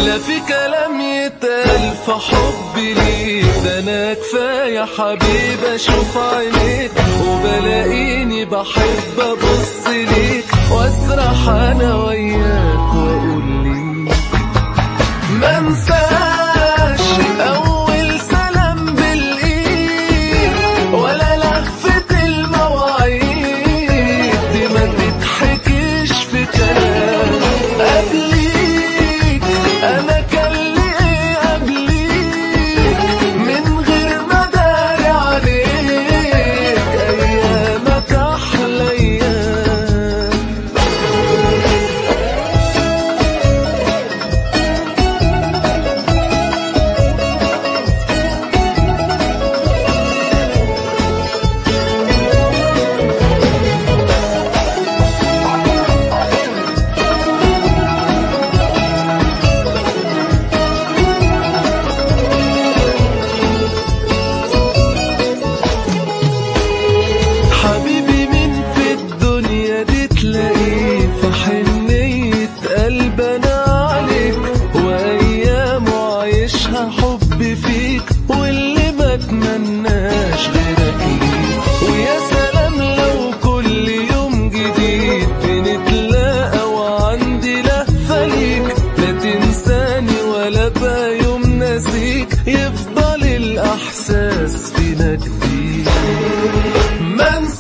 لا في كلام يتقال في حبي ليك ده انا كفايه حبيب اشوف عينيك وبلاقيني بحب ابص ليك واسرح انا وياك واقول ليك ما انساش اول سلام بالايد ولا لفة المواعيد دي ما تتحكيش في كلام قبليك انا كان لي ايه قبليك من غير ما داري عليك ايامك احلى ايام حبيبي مين في الدنيا دي تلاقيه في حنية قلب انا عليك وايام عايشها حب فيك واللي ما اتمناش غيرك ليك ويا سلام لو كل يوم جديد بنتلاقى وعندي لهفة ليك لا تنساني ولا بقى يوم ناسيك يفضل الاحساس فينا جديد ما انساش